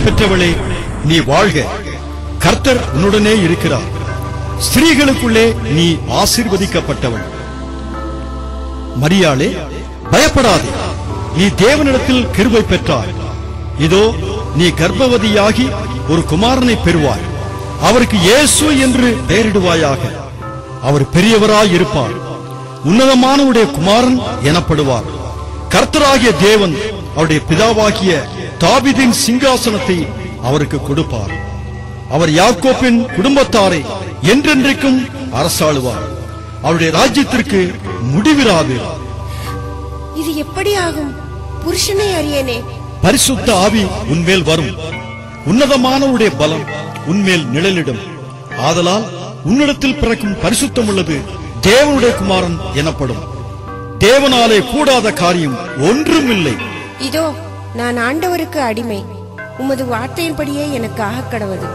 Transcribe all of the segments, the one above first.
பெற்றவளே நீ வாழ்க கர்த்தர் உன்னுடனே இருக்கிறார் ஸ்திரீகளுக்குள்ளே நீ ஆசீர்வதிக்கப்பட்டவள் மரியாளே பயப்படாதே நீ தேவனிடத்தில் கிருபை பெற்றாய் இதோ நீ கர்ப்பவதியாகி ஒரு குமாரனை பெறுவாய் அவருக்கு இயேசு என்று பெயரிடுவாயாக அவர் பெரியவராய் இருப்பார் உன்னதமானவருடைய குமாரன் எனப்படுவார் கர்த்தராகிய தேவன் அவருடைய பிதாவாகிய தாபிதின் சிங்காசனத்தை அவருக்கு கொடுப்பார் அவர் யாக்கோப்பின் குடும்பத்தாரை என்றென்றைக்கும் அரசாளுவார் அவருடைய ராஜ்யத்திற்கு முடிவிராது இது எப்படி ஆகும் புருஷனை அறியேனே பரிசுத்த ஆவி உன்மேல் வரும் உன்னதமானவருடைய பலம் உன்மேல் நிழலிடும் ஆதலால் உன்னிடத்தில் பிறக்கும் பரிசுத்தம் உள்ளது தேவனுடைய குமாரன் எனப்படும் தேவனாலே கூடாத காரியம் ஒன்றும் இல்லை இதோ நான் ஆண்டவருக்கு அடிமை உமது வார்த்தையின்படியே எனக்கு ஆகக் கடவது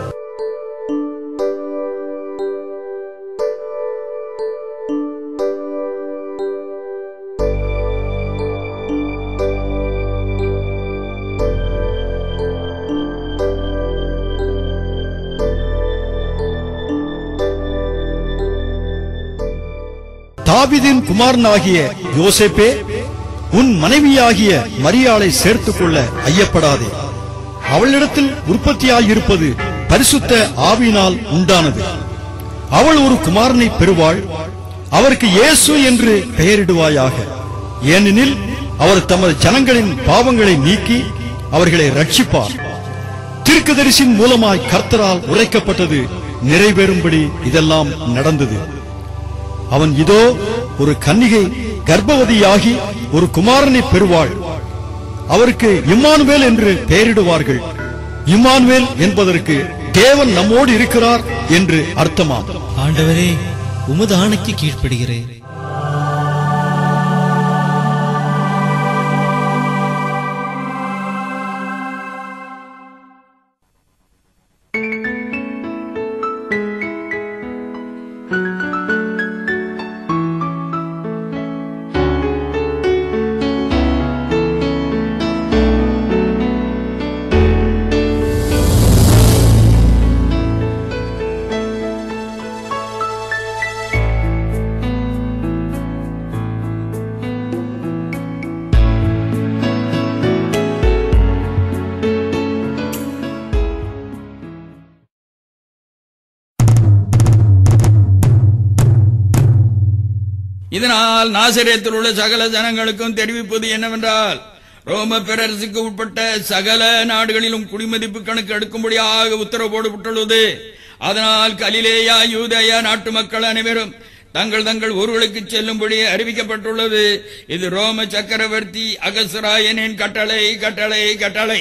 தாவிதின் குமாரனாகிய யோசேப்பே உன் மனைவியாகிய மரியாளை சேர்த்துக் கொள்ள ஐயப்படாதே அவளிடத்தில் உற்பத்தியாயிருப்பது பரிசுத்த ஆவியினால் உண்டானது அவள் ஒரு குமாரனை பெறுவாள் அவருக்கு இயேசு என்று பெயரிடுவாயாக ஏனெனில் அவர் தமது ஜனங்களின் பாவங்களை நீக்கி அவர்களை ரட்சிப்பார் தீர்க்கதரிசின் மூலமாய் கர்த்தரால் உரைக்கப்பட்டது நிறைவேறும்படி இதெல்லாம் நடந்தது அவன் இதோ ஒரு கன்னிகை கர்ப்பவதியாகி ஒரு குமாரனை பெறுவாள் அவருக்கு இம்மானுவேல் என்று பெயரிடுவார்கள் இம்மானுவேல் என்பதற்கு தேவன் நம்மோடு இருக்கிறார் என்று அர்த்தமாம் ஆண்டவரே உமது ஆணைக்கு கீழ்ப்படுகிறேன் இதனால் நாசிரியத்தில் உள்ள சகல ஜனங்களுக்கும் தெரிவிப்பது என்னவென்றால் ரோம பேரரசுக்கு உட்பட்ட சகல நாடுகளிலும் குடிமதிப்பு கணக்கு எடுக்கும்படியாக உத்தரவு போடப்பட்டுள்ளது அதனால் கலிலேயா யூதேயா நாட்டு மக்கள் அனைவரும் தங்கள் தங்கள் ஊர்களுக்கு செல்லும்படி அறிவிக்கப்பட்டுள்ளது இது ரோம சக்கரவர்த்தி அகசுராயனின் கட்டளை கட்டளை கட்டளை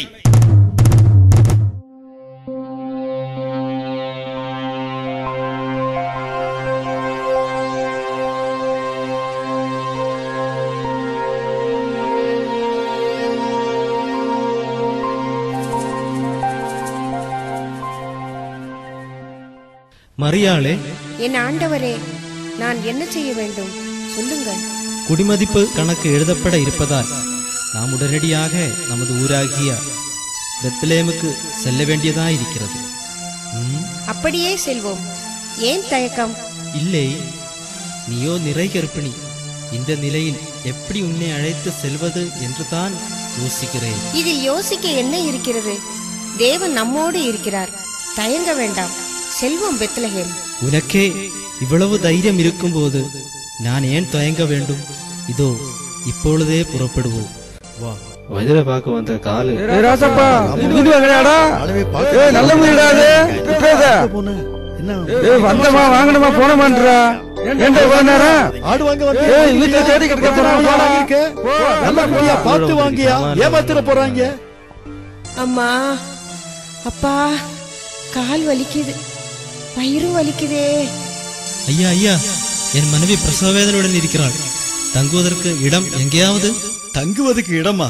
மரியாளே என் ஆண்டவரே நான் என்ன செய்ய வேண்டும் சொல்லுங்கள் குடிமதிப்பு கணக்கு எழுதப்பட இருப்பதால் நாம் உடனடியாக நமது ஊராகிய பெத்லேமுக்கு செல்ல வேண்டியதாயிருக்கிறது ம், அப்படியே செல்வோம் ஏன் தயக்கம் இல்லை நீயோ நிறை கர்ப்பிணி இந்த நிலையில் எப்படி உன்னை அழைத்து செல்வது என்று தான் யோசிக்கிறேன் இதில் யோசிக்க என்ன இருக்கிறது தேவன் நம்மோடு இருக்கிறார் தயங்க வேண்டாம் செல்வோம் பெத்லகேம் உனக்கே இவ்வளவு தைரியம் இருக்கும்போது நான் ஏன் தயங்க வேண்டும் இதோ இப்பொழுதே புறப்படுவோம் வா வயதில பார்க்க வந்த காலு ஏய் ராசப்பா வீடு வாங்கடாடா ஏய் நல்ல வீடா அது விட்டுறாத ஏய் வந்தமா வாங்கணுமா போனமான்றா ஏன்டா இவ்வளவு நேரம் ஆடு வாங்க ஏய் வீட்டுல தேடி கிடக்க போறான் போடா நல்ல குடியா பார்த்து வாங்கியா ஏமாத்திர போறாங்க அம்மா அப்பா கால் வலிக்குது வயிறு வலிக்குதே ஐயா ஐயா என் மனைவி பிரசவ வேதனையுடன் இருக்கிறாள் தங்குவதற்கு இடம் எங்கேயாவது தங்குவதுக்கு இடமா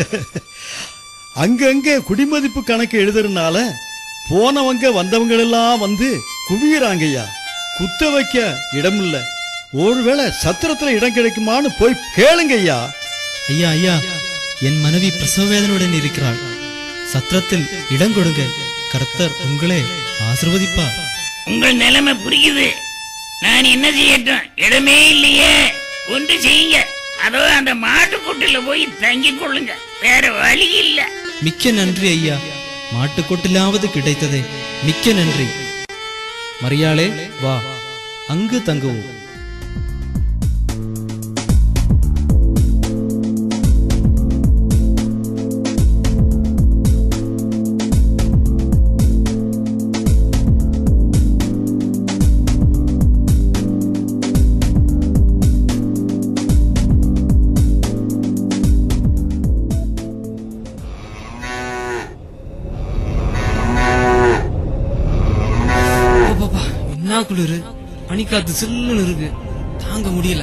அங்கங்க குடிமதிப்பு கணக்கு எழுதுறதுனால போனவங்க வந்தவங்க எல்லாம் வந்து குவியறாங்கய்யா குத்த வைக்க இடம் இல்ல ஒருவேளை சத்திரத்துல இடம் கிடைக்குமான்னு போய் கேளுங்க ஐயா ஐயா ஐயா என் மனைவி பிரசவ வேதனையுடன் இருக்கிறாள் சத்திரத்தில் இடம் கொடுங்க கர்த்தர் உங்களே ஆசிர்வதிப்பார் உங்கள் நிலைமை புரியுது நான் என்ன செய்யட்டும் இடமே இல்லையே ஒன்று செய்யுங்க அதோ அந்த மாட்டுக்கூட்டில போய் தங்கிக் கொள்ளுங்க வேற வழி இல்ல மிக்க நன்றி ஐயா மாட்டுக்கொட்டிலாவது கிடைத்ததே மிக்க நன்றி மரியாளே வா அங்கு தங்குவோம் என்ன குளிரு பனிக்காத்து சில்லுன்னு இருக்கு தாங்க முடியல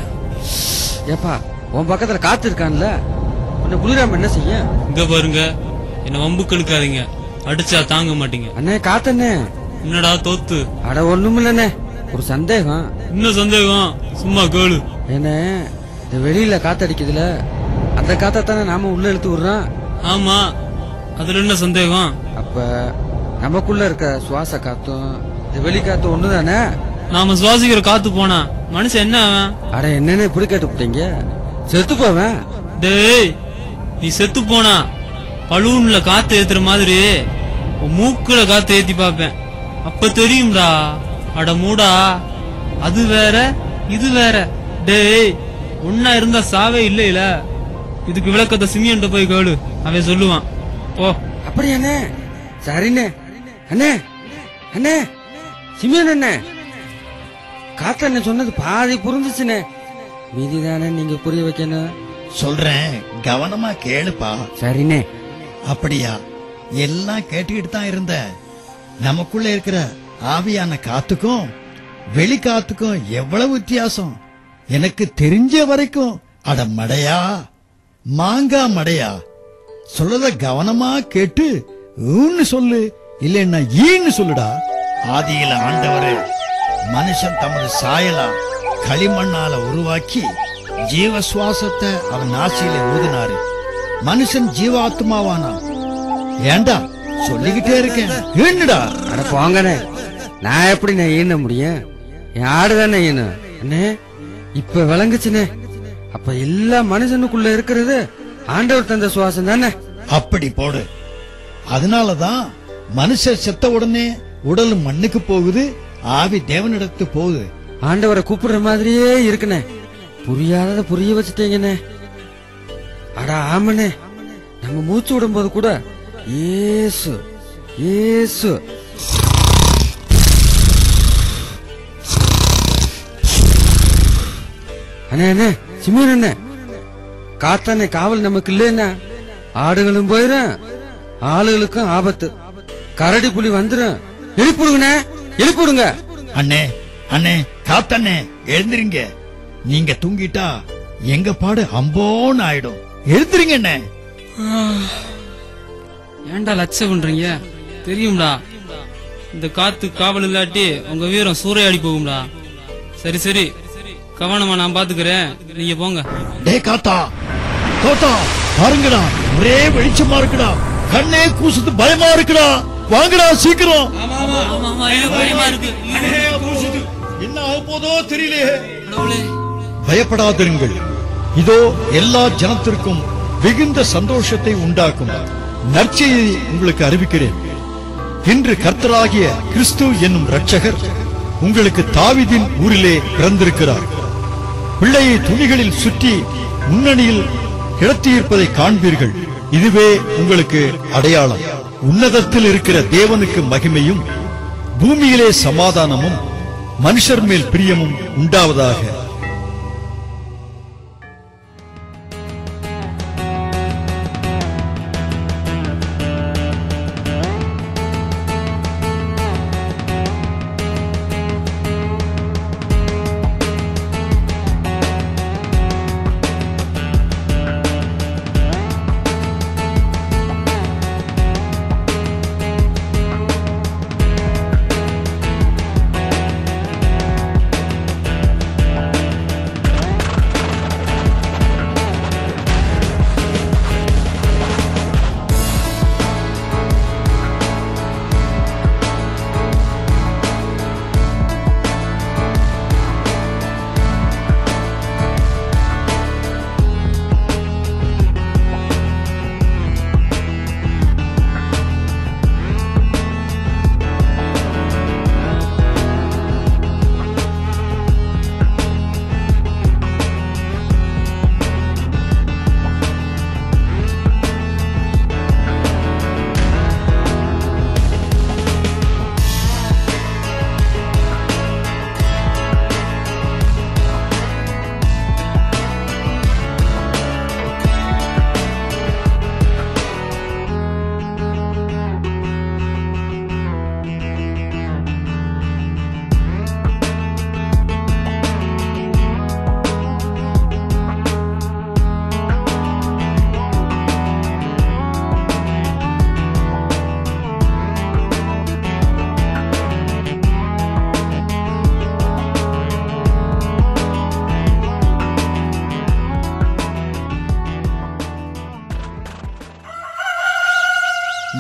ஏப்பா உன் பக்கத்துல காத்து இருக்கான்ல உன்னை குளிராம என்ன செய்ய இங்க பாருங்க என்ன வம்பு கணுக்காதீங்க அடிச்சா தாங்க மாட்டீங்க அண்ணே காத்தண்ணே என்னடா தோத்து அட ஒண்ணும் இல்லண்ணே ஒரு சந்தேகம் இன்னும் சந்தேகம் சும்மா கேளு என்ன இந்த வெளியில காத்தடிக்குதுல அந்த காத்தானே நாம உள்ள இழுத்து விடுறோம் ஆமா அதுல என்ன சந்தேகம் அப்ப நமக்குள்ள இருக்க சுவாச காத்தும் இந்த வெளி காத்தும் ஒண்ணுதானே நாம சுவாசிக்கிற காத்து போனா மனுஷன் என்ன அவன் அட என்னன்னு இப்படி கேட்டுவிட்டீங்க செத்து போவேன் டேய் நீ செத்து போனா பலூன்ல காத்து ஏத்துற மாதிரி உன் மூக்குல காத்து ஏத்தி பாப்பேன் அப்ப தெரியும்டா அட மூடா அது வேற இது வேற டேய் ஒன்னா இருந்தா சாவே இல்லையில இதுக்கு விளக்கத்தை சிமியன்ட்ட போய் கேளு அவன் சொல்லுவான் போ அப்படி அண்ணே சரிண்ணே அண்ணே அண்ணே சிமியன் அண்ணே காத்தண்ணே சொன்னது பாதி புரிஞ்சுச்சுண்ணே மீதிதானே நீங்க புரிய வைக்கணும் சொல்றேன் கவனமா கேளுப்பா சரிண்ணே அப்படியா எல்லாம் கேட்டுக்கிட்டு தான் இருந்த நமக்குள்ள இருக்கிற ஆவியான காத்துக்கும் வெளி காத்துக்கும் எவ்வளவு வித்தியாசம் எனக்கு தெரிஞ்ச வரைக்கும் அட மடையா மாங்கா மடையா சொல்லத கவனமா கேட்டு ஊன்னு சொல்லு இல்லைன்னா ஈன்னு சொல்லுடா ஆதியில ஆண்டவரு மனுஷன் தமது சாயலா களிமண்ணால உருவாக்கி ஜீவ சுவாசத்தை அவன் நாசியில ஊதினாரு மனுஷன் ஜீவாத்மாவானா ஏண்டா சொல்லிக்கிட்டே இருக்கேன் ஏன்னுடா அட போங்கண்ணே நான் எப்படி நான் ஈன முடியும் என் ஆடு தானே ஈனும் அண்ணே இப்ப விளங்குச்சுண்ணே அப்ப எல்லா மனுஷனுக்குள்ள இருக்கிறது ஆண்டவர் தந்த சுவாசம் தானே அப்படி போடு அதனாலதான் மனுஷன் செத்த உடனே உடல் மண்ணுக்கு போகுது ஆவி தேவனிடத்து போகுது ஆண்டவரை கூப்பிடுற மாதிரியே இருக்குண்ணே புரியாதத புரிய வச்சுட்டீங்கண்ணே அட ஆமண்ணே நம்ம மூச்சு விடும்போது கூட ஏசு ஏசு அண்ணே அண்ணே சிமீன் அண்ணே காத்தானே காவல் நமக்கு இல்லைன்னா ஆடுகளும் போயிரும் ஆளுகளுக்கும் ஆபத்து கரடி புலி வந்துரும் எழுப்பிடுங்கண்ணே எழுப்பிடுங்க அண்ணே அண்ணே காத்தண்ணே எழுந்திருங்க நீங்க தூங்கிட்டா எங்க பாடு அம்போன்னு ஆயிடும் எழுந்திருங்க அண்ணே ஏன்டா லட்சம் பண்றீங்க தெரியும்டா இந்த காத்து காவல் இல்லாட்டி உங்க வீரம் சூறையாடி போகும்டா சரி சரி கவனமா நான் பாத்துக்கிறேன் நீங்க போங்க டே காத்தா தோத்தா பாருங்கடா ஒரே வெளிச்சமா இருக்குடா கண்ணே கூசுது பயமா இருக்குடா வாங்கடா சீக்கிரம் ஆமா ஆமா எனக்கு பயமா இருக்கு என்ன ஆக போதோ தெரியலையே கடவுளே பயப்படாதிருங்கள் இதோ எல்லா ஜனத்திற்கும் மிகுந்த சந்தோஷத்தை உண்டாக்கும் நற்செய்தி உங்களுக்கு அறிவிக்கிறேன் இன்று கர்த்தராகிய கிறிஸ்து என்னும் இரட்சகர் உங்களுக்கு தாவீதின் ஊரிலே பிறந்திருக்கிறார் பிள்ளையை துணிகளில் சுற்றி முன்னணியில் கிடத்தியிருப்பதை காண்பீர்கள் இதுவே உங்களுக்கு அடையாளம் உன்னதத்தில் இருக்கிற தேவனுக்கு மகிமையும் பூமியிலே சமாதானமும் மனுஷர் மேல் பிரியமும் உண்டாவதாக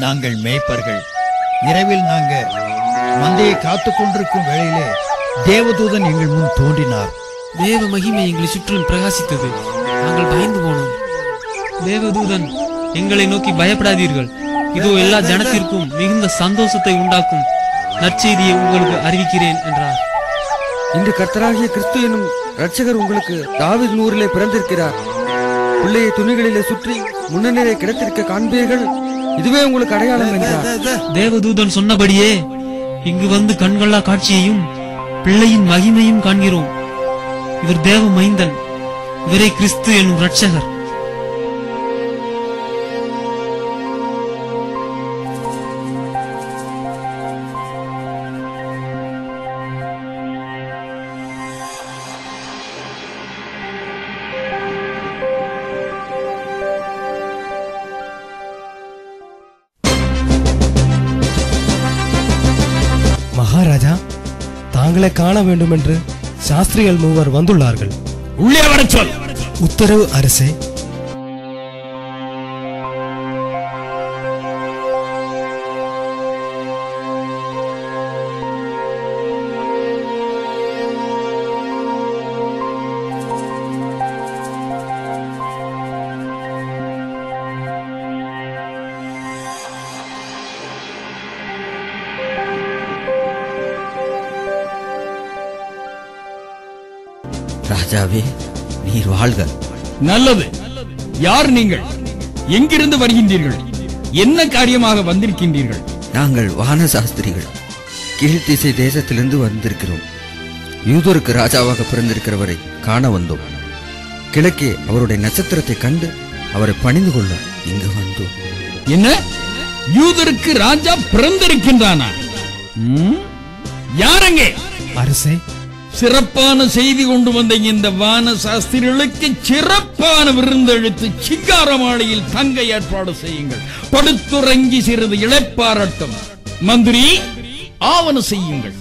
நாங்கள் மேய்ப்பர்கள் இரவில் நாங்க மந்தையை காத்துக் கொண்டிருக்கும் வேளையிலே தேவதூதன் எங்கள் முன் தோன்றினார் தேவ மகிமை எங்களை சுற்றிலும் பிரகாசித்தது நாங்கள் பயந்து போனோம் தேவதூதன் எங்களை நோக்கி பயப்படாதீர்கள் இதோ எல்லா ஜனத்திற்கும் மிகுந்த சந்தோஷத்தை உண்டாக்கும் நற்செய்தியை உங்களுக்கு அறிவிக்கிறேன் என்றார் இன்று கர்த்தராகிய கிறிஸ்து எனும் ரட்சகர் உங்களுக்கு தாவீது நூறிலே பிறந்திருக்கிறார் பிள்ளையை துணிகளிலே சுற்றி முன்னணியிலே கிடத்திருக்க காண்பீர்கள் இதுவே உங்களுக்கு அடையாளம் என்றார் தேவதூதன் சொன்னபடியே இங்கு வந்து கண்கொள்ளா காட்சியையும் பிள்ளையின் மகிமையும் காண்கிறோம் இவர் தேவ மைந்தன் இவரே கிறிஸ்து என்னும் ரட்சகர் மகாராஜா தாங்களை காண வேண்டும் என்று சாஸ்திரிகள் மூவர் வந்துள்ளார்கள் உள்ளே வரச் சொல் உத்தரவு அரசே ராஜாவே நீர் வாழ்க நல்லது யார் நீங்கள் எங்கிருந்து வருகின்றீர்கள் என்ன காரியமாக வந்திருக்கின்றீர்கள் நாங்கள் வான சாஸ்திரிகள் கீழ்த்திசை தேசத்திலிருந்து வந்திருக்கிறோம் யூதருக்கு ராஜாவாக பிறந்திருக்கிறவரை காண வந்தோம் கிழக்கே அவருடைய நட்சத்திரத்தை கண்டு அவரை பணிந்து கொள்ள இங்கு வந்தோம் என்ன யூதருக்கு ராஜா பிறந்திருக்கின்றானா ம்? யாரங்கே அரசே சிறப்பான செய்தி கொண்டு வந்த இந்த வான சாஸ்திரிகளுக்கு சிறப்பான விருந்தெழுத்து சிங்கார மாலையில் தங்க ஏற்பாடு செய்யுங்கள் படுத்துறங்கி சிறிது இளைப்பாரட்டும் மந்திரி ஆவண செய்யுங்கள்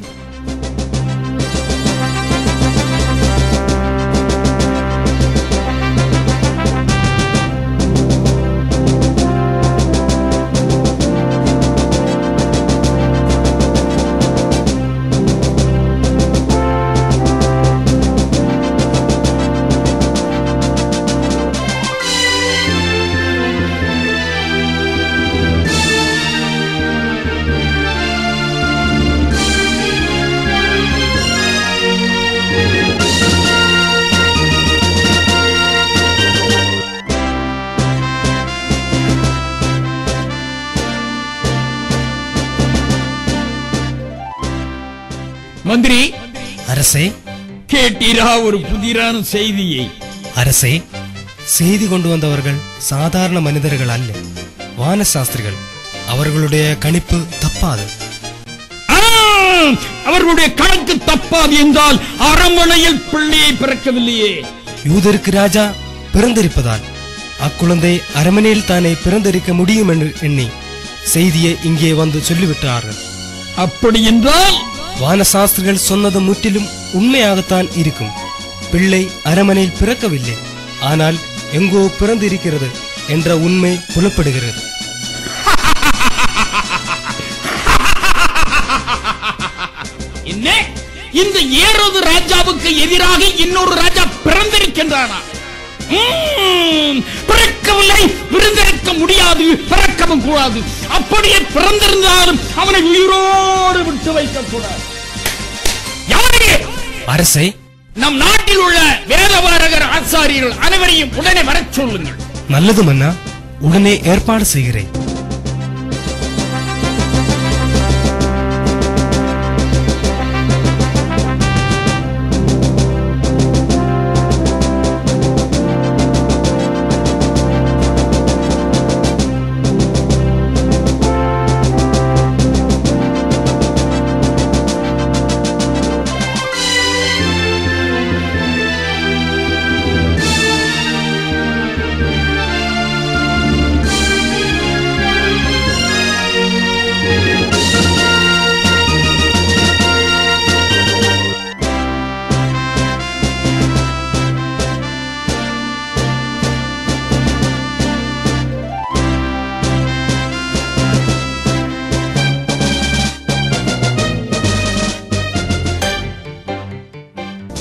மந்திரி அரசே கேட்டீரா ஒரு புதிரான செய்தியை அரசே செய்தி கொண்டு வந்தவர்கள் சாதாரண மனிதர்கள் அல்ல வான சாஸ்திரிகள் அவர்களுடைய கணிப்பு தப்பாது ஆ, அவர்களுடைய கணக்கு தப்பாது என்றால் அரண்மனையில் பிள்ளையை பிறக்கவில்லையே யூதருக்கு ராஜா பிறந்திருப்பதால் அக்குழந்தை அரமனையில் தானே பிறந்திருக்க முடியும் என்று எண்ணி செய்தியை இங்கே வந்து சொல்லிவிட்டார்கள் அப்படி என்றால் வானசாஸ்திரிகள் சொன்னது முற்றிலும் உண்மையாகத்தான் இருக்கும் பிள்ளை அரமனையில் பிறக்கவில்லை ஆனால் எங்கோ பிறந்திருக்கிறது என்ற உண்மை புலப்படுகிறது என்ன இந்த ஏரோது ராஜாவுக்கு எதிராக இன்னொரு ராஜா பிறந்திருக்கின்றானா ம்ம், பிறக்கவில்லை விருந்திருக்க முடியாது பிறக்கவும் கூடாது அப்படியே பிறந்திருந்தாலும் அவனை உயிரோடு விட்டு வைக்க கூடாது யாரே அரசே நம் நாட்டில் உள்ள வேதபாரகர் ஆசாரியர்கள் அனைவரையும் உடனே வரச் சொல்லுங்கள் நல்லது மன்னா உடனே ஏற்பாடு செய்கிறேன்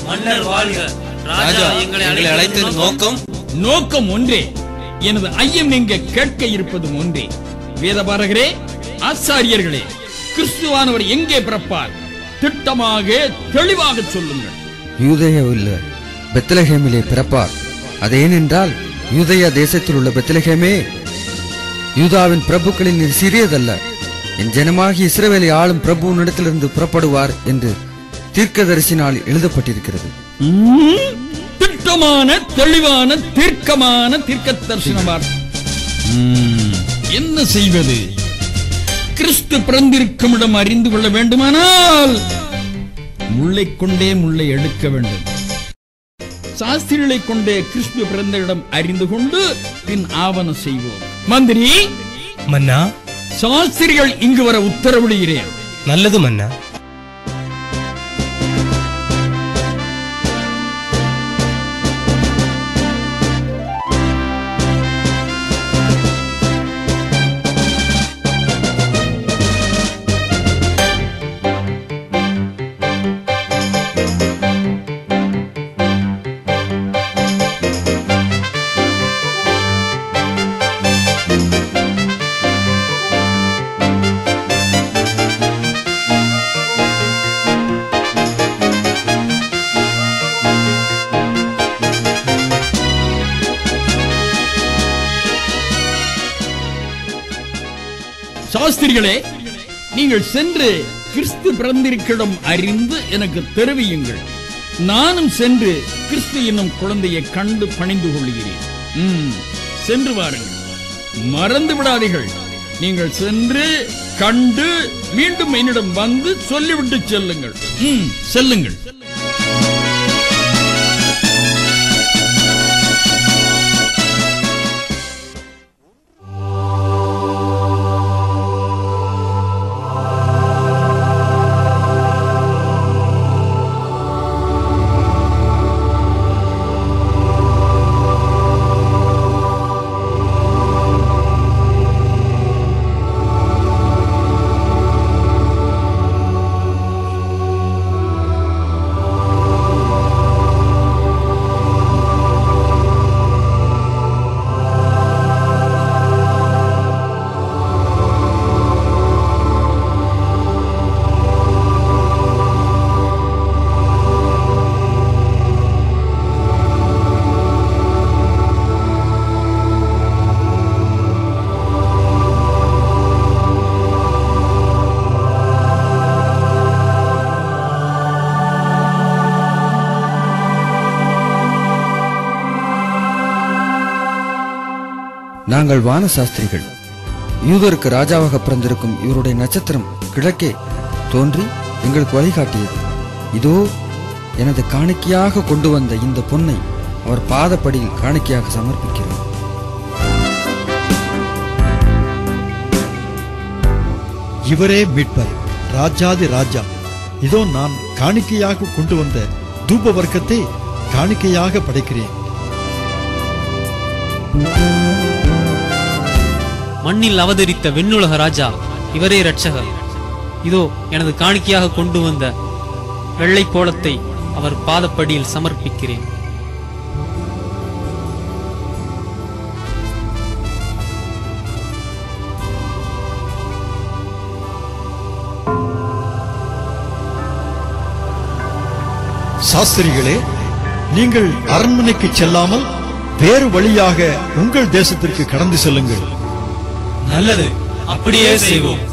மன்னர் வாழ்க ராஜா எங்களை அழைத்தது நோக்கம் நோக்கம் ஒன்றே எனது ஐயம் நீங்க கேட்க இருப்பதும் ஒன்றே வேதபாரகரே ஆசாரியர்களே கிறிஸ்துவானவர் எங்கே பிறப்பார் திட்டமாக தெளிவாக சொல்லுங்கள் யூதேயாவில் பெத்லஹேமிலே பிறப்பார் அது ஏனென்றால் யூதேயா தேசத்தில் உள்ள பெத்லஹேமே யூதாவின் பிரபுக்களின் நீர் சிறியதல்ல என் ஜனமாகி இஸ்ரவேலை ஆளும் பிரபு உன்னிடத்திலிருந்து புறப்படுவார் என்று தீர்க்கதரிசினால் எழுதப்பட்டிருக்கிறது ம், திட்டமான தெளிவான தீர்க்கமான தீர்க்க தரிசனமார் என்ன செய்வது கிறிஸ்து பிறந்திருக்கும் இடம் அறிந்து கொள்ள வேண்டுமானால் முள்ளை கொண்டே முள்ளை எடுக்க வேண்டும் சாஸ்திரிகளை கொண்டே கிறிஸ்து பிறந்த இடம் அறிந்து கொண்டு பின் ஆவணம் செய்வோம் மந்திரி மன்னா சாஸ்திரிகள் இங்கு வர உத்தரவிடுகிறேன் நல்லது மன்னா சாஸ்திரிகளே நீங்கள் சென்று கிறிஸ்து பிறந்திருக்கிடம் அறிந்து எனக்கு தெரிவியுங்கள் நானும் சென்று கிறிஸ்து என்னும் குழந்தையை கண்டு பணிந்து கொள்கிறேன் ம், சென்று வாருங்கள் மறந்து விடாதீர்கள் நீங்கள் சென்று கண்டு மீண்டும் என்னிடம் வந்து சொல்லிவிட்டு செல்லுங்கள் ம், செல்லுங்கள் நாங்கள் வான சாஸ்திரிகள் யூதருக்கு ராஜாவாக பிறந்திருக்கும் இவருடைய நட்சத்திரம் கிழக்கே தோன்றி எங்களுக்கு வழிகாட்டியது இதோ எனது காணிக்கையாக கொண்டு வந்த இந்த பொன்னை அவர் பாதப்படியில் காணிக்கையாக சமர்ப்பிக்கிறோம் இவரே மீட்பர் ராஜாதி ராஜா இதோ நான் காணிக்கையாக கொண்டு வந்த தூப வர்க்கத்தை காணிக்கையாக படைக்கிறேன் மண்ணில் அவதரித்த விண்ணுலக ராஜா இவரே இரட்சகர் இதோ எனது காணிக்கையாக கொண்டு வந்த வெள்ளை கோலத்தை அவர் பாதப்படியில் சமர்ப்பிக்கிறேன் சாஸ்திரிகளே நீங்கள் அரண்மனைக்கு செல்லாமல் வேறு வழியாக உங்கள் தேசத்திற்கு கடந்து செல்லுங்கள் நல்லது அப்படியே செய்வோம்